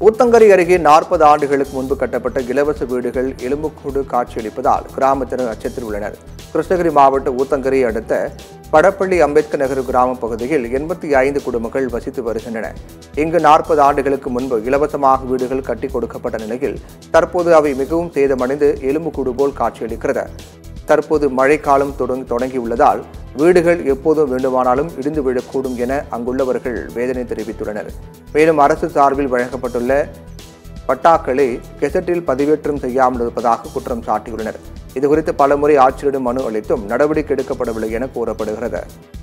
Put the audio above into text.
ஊத்தங்கரை அருகே நாற்பது ஆண்டுகளுக்கு முன்பு கட்டப்பட்ட இலவச வீடுகள் எலும்புக்கூடு காட்சியளிப்பதால் கிராமத்தினர் அச்சத்தில் உள்ளனர் கிருஷ்ணகிரி மாவட்ட ஊத்தங்கரை அடுத்த படப்பள்ளி அம்பேத்கர் நகர் கிராம பகுதியில் எண்பத்தி ஐந்து குடும்பங்கள் வசித்து வருகின்றன இங்கு நாற்பது ஆண்டுகளுக்கு முன்பு இலவசமாக வீடுகள் கட்டி கொடுக்கப்பட்ட நிலையில் தற்போது அவை மிகவும் சேதமடைந்து எலும்புக்கூடு போல் காட்சியளிக்கிறது தற்போது மழைக்காலம் தொடங்கி தொடங்கியுள்ளதால் வீடுகள் எப்போதும் வேண்டுமானாலும் இடிந்து விழக்கூடும் என அங்குள்ளவர்கள் வேதனை தெரிவித்துள்ளனர் மேலும் அரசு சார்பில் வழங்கப்பட்டுள்ள பட்டாக்களை கெசட்டில் பதிவேற்றம் செய்யாமல் இருப்பதாக குற்றம் சாட்டியுள்ளனர் இதுகுறித்து பலமுறை ஆட்சியரிடம் மனு அளித்தும் நடவடிக்கை எடுக்கப்படவில்லை என கூறப்படுகிறது